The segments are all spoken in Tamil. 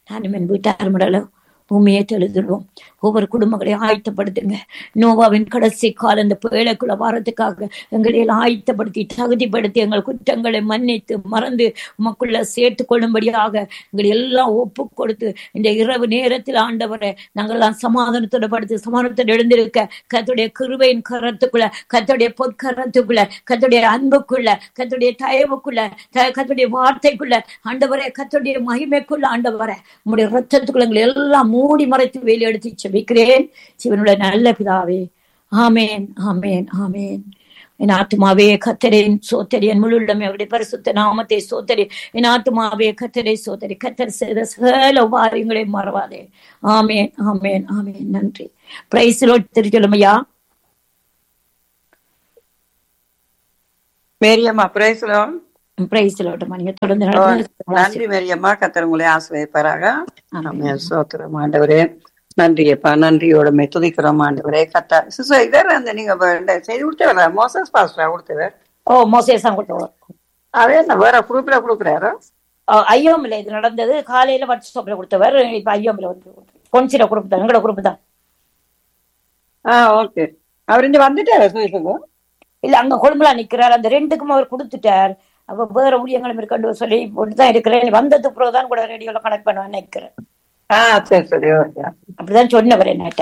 நானும் என் வீட்டார் முடலும் பூமியை தெளிதுடுவோம் ஒவ்வொரு குடும்பங்களையும் ஆயத்தப்படுத்துங்க நோவாவின் கடைசி கால இந்த பேழைக்குள்ள வாரத்துக்காக எங்களை எல்லாம் ஆயத்தப்படுத்தி தகுதிப்படுத்தி எங்கள் குற்றங்களை மன்னித்து மறந்து உமக்குள்ள சேர்த்து கொள்ளும்படியாக எங்களை எல்லாம் ஒப்பு கொடுத்து இந்த இரவு நேரத்தில் ஆண்டவரை நாங்கள்லாம் சமாதானத்தோட படுத்து சமாதானத்தோட எழுந்திருக்க கத்துடைய கிருபையின் கரத்துக்குள்ள கத்துடைய பொற்கரத்துக்குள்ள கத்துடைய அன்புக்குள்ள கத்துடைய தயவுக்குள்ள த- கத்துடைய வார்த்தைக்குள்ள ஆண்டவரே கத்துடைய மகிமைக்குள்ள ஆண்டவரே உங்களுடைய ரத்தத்துக்குள்ள எங்களை எல்லாம் மூடி மறைத்து வேலி எடுத்து செபிக்கிறேன் சிவனுள்ள நல்ல பிதாவே ஆமேன் ஆமேன் ஆமேன் என் ஆத்துமாவே கத்தரின் சோத்தரி என் முழுள்ளமே அவருடைய பரிசுத்த நாமத்தை சோத்தரி என் ஆத்துமாவே கத்தரை சோத்தரி கத்தர் செய்த சகல உபாரியங்களை மறவாதே ஆமேன் ஆமேன் ஆமேன் நன்றி பிரைஸ்லோ திருச்சொல்லுமையா மேரியம்மா பிரேசலோ பிரைஸ்லோட்டமா நீங்க தொடர்ந்து நடந்து நன்றி மேரியம்மா கத்தர் உங்களை ஆசிரியப்பாராக ஆமென். ஆமென். சோத்திரம் ஆண்டவரே நன்றியப்பா நன்றியோட மே துதிக்கிறோம் ஆண்டவரே கத்தா சிசோ இதர் அந்த நீங்க வ- இந்த செய்தி கொடுத்தவர் மோசஸ் பாஸ்டரா கொடுத்தவர் ஓ மோசேசம் கொடுத்தவர் அதே என்ன வேற குரூப்ல கொடுக்குறாரு ஐயோமில் இது நடந்தது காலையில வாட்ஸ்அப்ல கொடுத்தவர் இப்ப ஐயோமில் வந்து கொன்சில குரூப் தான் எங்களோட குரூப் தான் ஆ ஓகே அவர் இங்க வந்துட்டாரு சுவிசுக்கு இல்ல அங்க கொழும்புல நிக்கிறார் அந்த ரெண்டுக்கும் அவர் கொடுத்துட்டார் அப்ப வேற ஊழியங்களும் இருக்கண்டு சொல்லி தான் இருக்கிறேன் வந்ததுக்கு பிறகு தான் கூட ரேடியோல கனெக்ட் பண்ணுவேன் நினைக்கிறேன் ஆ சரி சரி ஓகே அப்படிதான் சொன்னவர் என்னட்ட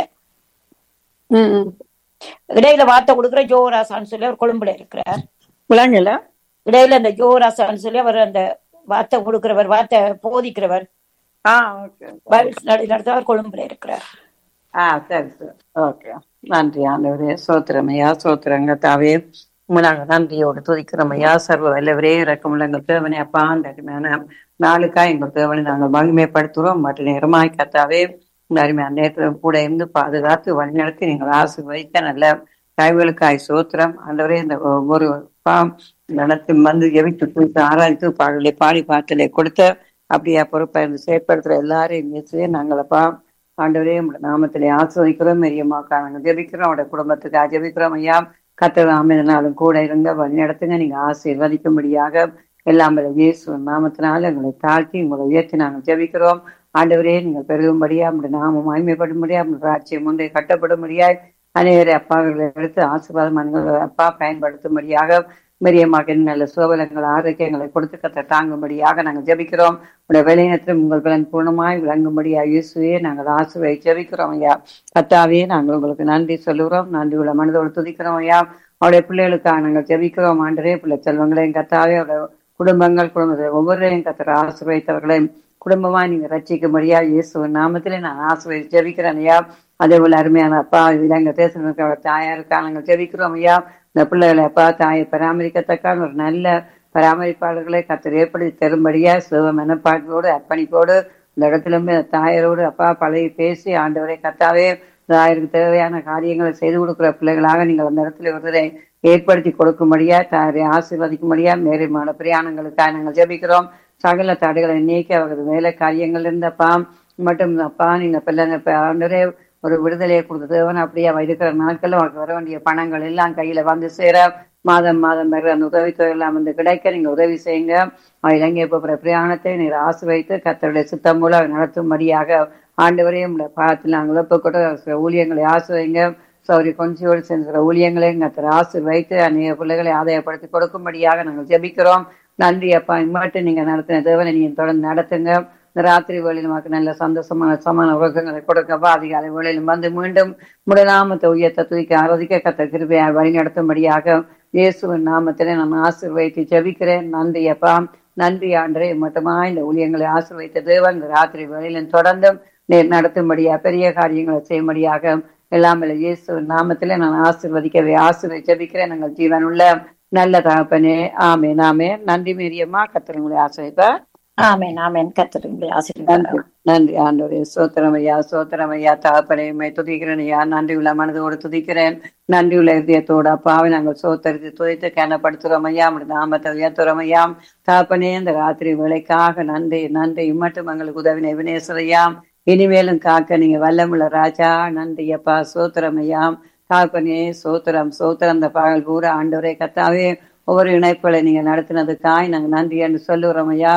ம் ம். இடையில வார்த்தை கொடுக்குற ஜோராசான்னு சொல்லி அவர் கொழும்புல இருக்கிறார் விளங்கல இடையில அந்த ஜோராசான்னு சொல்லி அவர் அந்த வார்த்தை கொடுக்கிறவர் வார்த்தை போதிக்கிறவர் ஆ ஓகே பைபிள் ஸ்டடி நடத்தவர் கொழும்புல இருக்கிறார் ஆ சரி சரி ஓகே நன்றி ஆண்டவரே சோத்திரமையா சோத்திரங்க தாவே உங்களாக நன்றியோடு துதிக்கிறமையா சர்வ வல்லவரே இறக்கமுள்ள எங்கள் தேவனை அப்பா அந்த அருமையான நாளுக்காக எங்கள் தேவனை நாங்கள் மகிமைப்படுத்துகிறோம் மற்ற நேரமாய் கத்தாவே இந்த அருமையான நேரத்தில் கூட இருந்து பாதுகாத்து வழிநடத்தி நீங்கள் ஆசீர்வதித்த நல்ல கைகளுக்காய் சோத்திரம் ஆண்டவரே இந்த ஒவ்வொரு பாம் நடத்தி வந்து எவித்து குறித்து ஆராய்த்து பாடலை பாடி பாட்டலை கொடுத்த அப்படியே பொறுப்பை இருந்து செயற்படுத்துற எல்லாரையும் இயேசுவே நாங்களப்பா ஆண்டவரே உங்களுடைய நாமத்திலே ஆஸ்வதிக்கிறோம் மெரியமாக்கா நாங்கள் ஜெபிக்கிறோம் அவருடைய குடும்பத்துக்காக ஜெபிக்கிறோம் ஐயா கத்தர் நாளும் கூட இருங்க வழி நடத்துங்க நீங்க ஆசீர்வதிக்கும்படியாக எல்லாம் வல்ல இயேசு நாமத்தினால எங்களை தாழ்த்தி உங்களை உயர்த்தி நாங்கள் ஜெபிக்கிறோம் ஆண்டவரே நீங்கள் பெருகும்படியா உங்களுடைய நாமம் மகிமைப்படும்படியா உங்களுடைய ராட்சியம் ஒன்றை கட்டப்படும்படியாய் அநேகரை அப்பாவை எடுத்து ஆசீர்வாதம் அப்பா பயன்படுத்தும்படியாக மெரியமாக நல்ல சோபலங்கள் ஆரோக்கியங்களை கொடுத்து கத்த தாங்கும்படியாக நாங்கள் ஜெபிக்கிறோம் உடைய வேலையினத்திலும் உங்கள் பலன் பூர்ணமாய் விளங்கும்படியா இயேசுவே நாங்கள் ஆசுவை ஜெபிக்கிறோம் ஐயா கத்தாவே நாங்கள் உங்களுக்கு நன்றி சொல்லுகிறோம் நன்றி உள்ள மனதோடு துதிக்கிறோம் ஐயா அவருடைய பிள்ளைகளுக்காக நாங்கள் ஜெபிக்கிறோம் ஆண்டரே பிள்ளை செல்வங்களையும் கத்தாவே அவருடைய குடும்பங்கள் குடும்பத்தை ஒவ்வொருவரையும் கத்தர் ஆசிர்வதித்தவர்களையும் குடும்பமா நீங்க ரட்சிக்கும்படியா இயேசு நாமத்திலே நான் ஆசிர்வதி ஜெபிக்கிறேன் ஐயா அதே போல அருமையான அப்பா இலங்கை தேசம் இருக்கிற தாயாருக்கா நாங்கள் ஜெபிக்கிறோம் ஐயா இந்த பிள்ளைகளை அப்பா தாயை பராமரிக்கத்தக்கான ஒரு நல்ல பராமரிப்பாளர்களை கத்தர் ஏற்படுத்தி தரும்படியா சிவ மெனப்பாட்டோடு அர்ப்பணிப்போடு இந்த இடத்திலும் தாயரோடு அப்பா பழகி பேசி ஆண்டவரை கத்தாவே தாயருக்கு தேவையான காரியங்களை செய்து கொடுக்கிற பிள்ளைகளாக நீங்கள் அந்த இடத்துல ஒருவரை ஏற்படுத்தி கொடுக்கும்படியா தாயரை ஆசீர்வதிக்கும்படியா மேரிமான பிரயாணங்களுக்காக நாங்கள் ஜெபிக்கிறோம் சகல தடைகளை நீக்கி அவரது வேலை காரியங்கள் இருந்தப்பா மட்டும் அப்பா நீங்க பிள்ளைங்க இப்ப ஆண்டவரே ஒரு விடுதலையை கொடுத்த தேவன் அப்படியே அவ இருக்கிற நாட்கள் அவருக்கு வர வேண்டிய பணங்கள் எல்லாம் கையில வந்து சேர மாதம் மாதம் பெற அந்த உதவித்தொகை எல்லாம் வந்து கிடைக்க நீங்க உதவி செய்யுங்க அவ இலங்கை போகிற பிரயாணத்தை நீர் ஆசை வைத்து கத்தருடைய சித்தம் மூலம் நடத்தும்படியாக ஆண்டவரையும் பாதத்தில் நாங்கள் ஒப்புக்கொண்டு ஊழியங்களை ஆசை வைங்க சௌரி கொஞ்சோடு சென்ற ஊழியங்களையும் கத்தர் ஆசை வைத்து அநேக பிள்ளைகளை ஆதாயப்படுத்தி கொடுக்கும்படியாக நாங்கள் ஜெபிக்கிறோம் நன்றி அப்பா இம்மாட்டு நீங்க நடத்தின தேவனை நீங்க தொடர்ந்து நடத்துங்க இந்த ராத்திரி வேளையில் நமக்கு நல்ல சந்தோஷமான சமான உலகங்களை கொடுக்கவா அதிகாலை வேளையிலும் வந்து மீண்டும் முடநாமத்தை உயர்த்த தூக்கி ஆரோதிக்க கத்த கிருபையை வழி நடத்தும்படியாக இயேசுவின் நாமத்திலே நான் ஆசீர்வதித்து ஜெபிக்கிறேன் நன்றி அப்பா நன்றி ஆண்டரே மட்டுமா இந்த ஊழியங்களை ஆசீர்வதித்த தேவன் இந்த ராத்திரி வேளையிலும் தொடர்ந்தும் நேர் நடத்தும்படியா பெரிய காரியங்களை செய்யும்படியாக எல்லாம் வல்ல இயேசுவின் நாமத்திலே நான் ஆசீர்வதிக்கவே ஆசீர்வதி ஜெபிக்கிறேன் நாங்கள் ஜீவனுள்ள நல்ல தகப்பனே ஆமே நாமே நன்றி மீறியம்மா கத்திரங்களை ஆசிரியப்பா ஆமேன் ஆமேன் கத்தருடைய நன்றி ஆசீர்வாதம் நன்றி ஆண்டோரே சோத்திரமையா சோத்திரமையா தகப்பனையுமே துதிக்கிறேன் ஐயா நன்றி உள்ள மனதோடு துதிக்கிறேன் நன்றி உள்ள இதயத்தோடு அப்பாவை நாங்கள் சோத்தரித்து துதித்து கனப்படுத்துறோம் ஐயா அப்படி நாமத்தை உயர்த்துறோம் ஐயா தகப்பனே இந்த ராத்திரி வேலைக்காக நன்றி நன்றி இம்மட்டும் எங்களுக்கு உதவின வினேஸ்வரையாம் இனிமேலும் காக்க நீங்க வல்லமுள்ள ராஜா நன்றி அப்பா சோத்திரம் ஐயா தகப்பனே சோத்திரம் சோத்திரம் இந்த பகல் பூரா ஆண்டவரே கத்தாவே ஒவ்வொரு இணைப்புகளை நீங்க நடத்தினதுக்காய் நாங்க நன்றி என்று சொல்லுகிறோம் ஐயா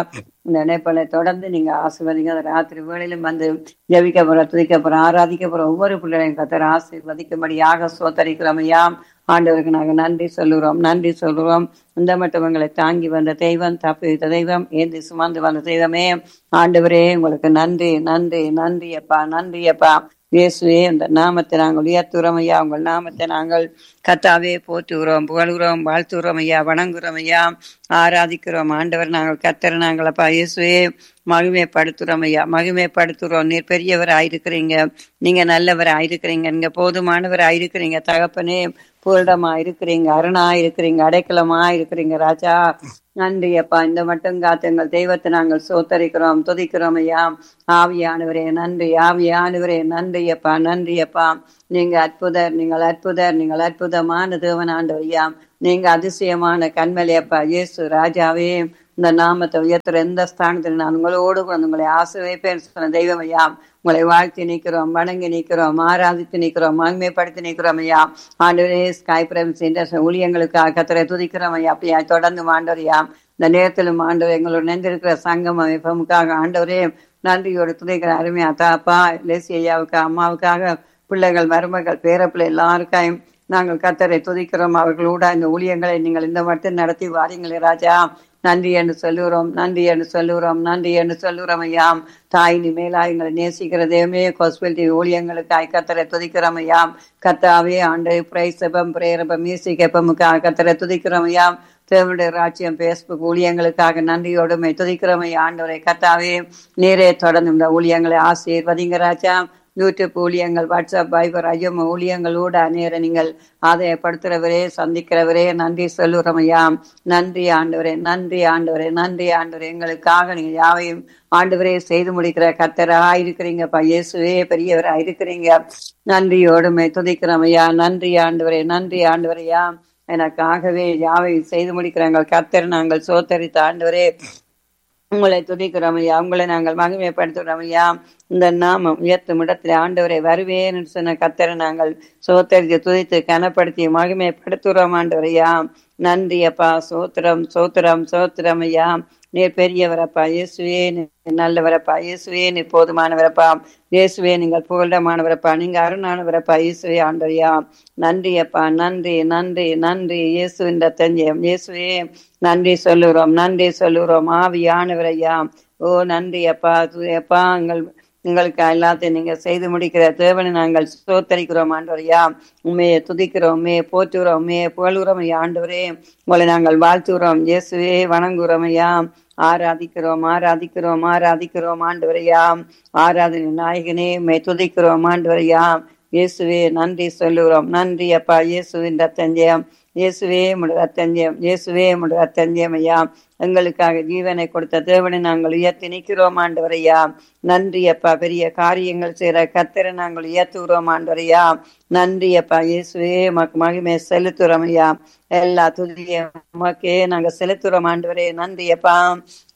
இந்த இணைப்பலை தொடர்ந்து நீங்க ஆசீர்வதிங்க அந்த ராத்திரி வேளையிலும் வந்து ஜெபிக்க போற துதிக்க போற ஆராதிக்க போற ஒவ்வொரு பிள்ளைகளையும் கத்தர் ஆசீர்வதிக்கும்படியாக சோத்தரிக்கிறோம் ஐயா ஆண்டவருக்கு நாங்க நன்றி சொல்லுறோம் நன்றி சொல்லுறோம் இந்த மட்டும் எங்களை தாங்கி வந்த தெய்வம் தப்பி வைத்த தெய்வம் ஏந்தி சுமந்து வந்த தெய்வமே ஆண்டவரே உங்களுக்கு நன்றி நன்றி நன்றி அப்பா நன்றி அப்பா இயேசுவே இந்த நாமத்தை நாங்கள் உயர்த்துகிறோம் ஐயா உங்கள் நாமத்தை நாங்கள் கத்தாவே போற்றுகிறோம் புகழ்கிறோம் வாழ்த்துகிறோம் ஐயா வணங்குகிறோம் ஐயா ஆராதிக்கிறோம் ஆண்டவர் நாங்கள் கத்தர் நாங்கள் அப்பா இயேசுவே மகிமைப்படுத்துகிறோம் ஐயா மகிமைப்படுத்துகிறோம் நீர் பெரியவர் ஆயிருக்கிறீங்க நீங்க நல்லவர் ஆயிருக்கிறீங்க நீங்க போதுமானவர் ஆயிருக்கிறீங்க தகப்பனே பூரிடமா இருக்கிறீங்க அருணா இருக்கிறீங்க அடைக்கலமா இருக்கிறீங்க ராஜா நன்றி அப்பா இந்த மட்டும் காத்து எங்கள் தெய்வத்தை நாங்கள் சோத்தரிக்கிறோம் துதிக்கிறோம் ஐயா ஆவியானவரே நன்றி ஆவியானவரே நன்றி அப்பா நன்றி அப்பா நீங்க அற்புதர் நீங்கள் அற்புதர் நீங்கள் அற்புதமான தேவன் ஆண்டவரையா நீங்க அதிசயமான கண்மலை அப்பா இயேசு ராஜாவே இந்த நாமத்தை உயர்த்துற எந்த ஸ்தானத்தில் நான் உங்களோடு கூட உங்களை ஆசிரியப்பேன் சொன்ன தெய்வம் ஐயா உங்களை வாழ்த்தி நிற்கிறோம் வணங்கி நிற்கிறோம் ஆராதித்து நிற்கிறோம் மகிமைப்படுத்தி நிற்கிறோம் ஐயா ஆண்டவரே ஸ்கை பிரேம்ஸ் இன்டர்நேஷனல் ஊழியங்களுக்காக கத்தரை துதிக்கிறோம் ஐயா அப்படியா தொடர்ந்து ஆண்டவரையா இந்த நேரத்திலும் ஆண்டவர் எங்களோட நெஞ்சிருக்கிற சங்கம் அமைப்பமுக்காக ஆண்டவரே நன்றியோடு துதிக்கிற அருமையா தாப்பா லேசி ஐயாவுக்கு அம்மாவுக்காக பிள்ளைகள் மருமகள் பேரப்பிள்ளை எல்லாருக்காயும் நாங்கள் கத்தரை துதிக்கிறோம் அவர்களோட இந்த ஊழியங்களை நீங்கள் இந்த மட்டும் நடத்தி வாரீங்களே ராஜா நன்றி என்று சொல்லுகிறோம் நன்றி என்று சொல்லுகிறோம் நன்றி என்று சொல்லுகிறோம் ஐயாம் தாயினி மேலா எங்களை நேசிக்கிற தேவமே கோஸ்பெல் டிவி ஊழியங்களுக்காய் கத்தரை துதிக்கிறோம் ஐயாம் கத்தாவே ஆண்டு பிரைசபம் பிரேரபம் மியூசிக் எப்பமுக்காக கத்தரை துதிக்கிறோம் ஐயாம் தேவனுடைய ராஜ்யம் பேஸ்புக் ஊழியங்களுக்காக நன்றியோடுமை துதிக்கிறோம் ஐயா ஆண்டவரை கத்தாவே நீரே தொடர்ந்து இந்த ஊழியங்களை ஆசீர்வதிங்க ராஜா யூடியூப் ஊழியங்கள் வாட்ஸ்அப் பைபர் ஐயம் ஊழியங்களோடு அநேர நீங்கள் ஆதாயப்படுத்துறவரே சந்திக்கிறவரே நன்றி சொல்லுறோம் ஐயா நன்றி ஆண்டவரே நன்றி ஆண்டவரே நன்றி ஆண்டவரே எங்களுக்காக நீங்க யாவையும் ஆண்டவரே செய்து முடிக்கிற கத்தரா இருக்கிறீங்கப்பா இயேசுவே பெரியவரா இருக்கிறீங்க நன்றியோடுமை துதிக்கிறோம் ஐயா நன்றி ஆண்டவரே நன்றி ஆண்டவரையா எனக்காகவே யாவை செய்து முடிக்கிற எங்கள் கத்தர் நாங்கள் சோத்தரித்த ஆண்டவரே உங்களை துதிக்கிறோம் ஐயா உங்களை நாங்கள் மகிமைப்படுத்துகிறோம் ஐயா இந்த நாமம் உயர்த்தும் இடத்துல ஆண்டவரை வருவேன் என்று சொன்ன கத்தரை நாங்கள் சோத்தரித்து துதித்து கனப்படுத்தி மகிமைப்படுத்துகிறோம் ஆண்டவரையா நன்றி அப்பா சோத்திரம் சோத்திரம் சோத்திரம் ஐயா நீர் பெரியவரப்பா இயேசுவே நீர் நல்லவரப்பா இயேசுவே நீர் போதுமானவரப்பா இயேசுவே நீங்கள் புகழமானவரப்பா நீங்க அருணானவரப்பா இயேசுவே ஆண்டவரையா நன்றி அப்பா நன்றி நன்றி நன்றி இயேசுவின் தஞ்சயம் இயேசுவே நன்றி சொல்லுகிறோம் நன்றி சொல்லுகிறோம் ஆவியானவரையா ஓ நன்றி அப்பா அப்பா எங்கள் உங்களுக்கு எல்லாத்தையும் நீங்க செய்து முடிக்கிற தேவனை நாங்கள் சோத்தரிக்கிறோம் ஆண்டவரையா உண்மையை துதிக்கிறோம் உண்மையை போற்றுகிறோம் உண்மையை புகழ்கிறோம் ஐயா ஆண்டவரே உங்களை நாங்கள் வாழ்த்துகிறோம் இயேசுவே வணங்குகிறோம் ஐயா ஆராதிக்கிறோம் ஆராதிக்கிறோம் ஆராதிக்கிறோம் ஆண்டவரையா ஆராதனை நாயகனே உண்மை துதிக்கிறோம் ஆண்டவரையா இயேசுவே நன்றி சொல்லுகிறோம் நன்றி அப்பா இயேசுவின் ரத்தஞ்சயம் இயேசுவே முடு ரத்தஞ்சயம் இயேசுவே முடு ரத்தஞ்சயம் ஐயா எங்களுக்காக ஜீவனை கொடுத்த தேவனை நாங்கள் உயர்த்தி நிற்கிறோம் ஆண்டவரையா நன்றி அப்பா பெரிய காரியங்கள் செய்கிற கத்தரை நாங்கள் உயர்த்துகிறோம் ஆண்டவரையா நன்றி அப்பா இயேசுவே மக்கு மகிமை செலுத்துறோம் ஐயா எல்லா துதிய உமக்கே நாங்க செலுத்துறோம் ஆண்டவரே நன்றி அப்பா